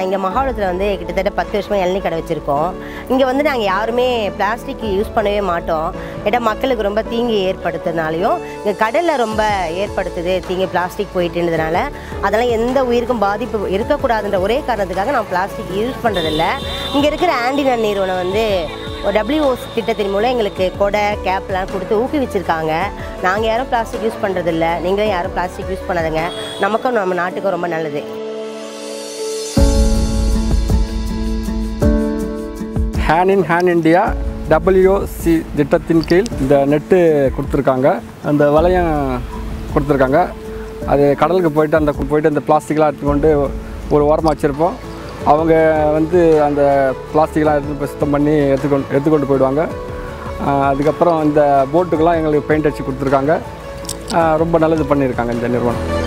நான் இங்கே மகாபலத்தில் வந்து கிட்டத்தட்ட பத்து வருஷமாக இளநீ கடை வச்சுருக்கோம் இங்கே வந்து நாங்கள் யாருமே பிளாஸ்டிக் யூஸ் பண்ணவே மாட்டோம் ஏன்னா மக்களுக்கு ரொம்ப தீங்கு ஏற்படுத்துறதுனாலையும் இங்கே கடலில் ரொம்ப ஏற்படுத்துது தீங்கு பிளாஸ்டிக் போயிட்டுன்றதுனால அதெல்லாம் எந்த உயிருக்கும் பாதிப்பு இருக்கக்கூடாதுன்ற ஒரே காரணத்துக்காக நான் பிளாஸ்டிக் யூஸ் பண்ணுறதில்ல இங்கே இருக்கிற ஆண்டினன் நிறுவனம் வந்து டபிள்யூஓஸ் திட்டத்தின் மூலம் எங்களுக்கு கொடை கேப்லாம் கொடுத்து ஊக்குவிச்சிருக்காங்க நாங்கள் யாரும் பிளாஸ்டிக் யூஸ் பண்ணுறதில்ல நீங்களும் யாரும் பிளாஸ்டிக் யூஸ் பண்ணாதுங்க நமக்கும் நம்ம நாட்டுக்கும் ரொம்ப நல்லது hand in hand India WC திட்டத்தின் கீழ் இந்த நெட்டு கொடுத்துருக்காங்க அந்த வளையம் கொடுத்துருக்காங்க அது கடலுக்கு போயிட்டு அந்த போயிட்டு அந்த பிளாஸ்டிக்லாம் எடுத்துக்கொண்டு ஒரு ஓரமாக வச்சுருப்போம் அவங்க வந்து அந்த பிளாஸ்டிக்லாம் எடுத்து போய் சுத்தம் பண்ணி எடுத்துக்கொண்டு எடுத்துக்கொண்டு போயிடுவாங்க ஆஹ் அதுக்கப்புறம் இந்த போட்டுக்கெல்லாம் எங்களுக்கு பெயிண்ட் அடித்து கொடுத்துருக்காங்க ஆஹ் ரொம்ப நல்லது பண்ணியிருக்காங்க இந்த நிறுவனம்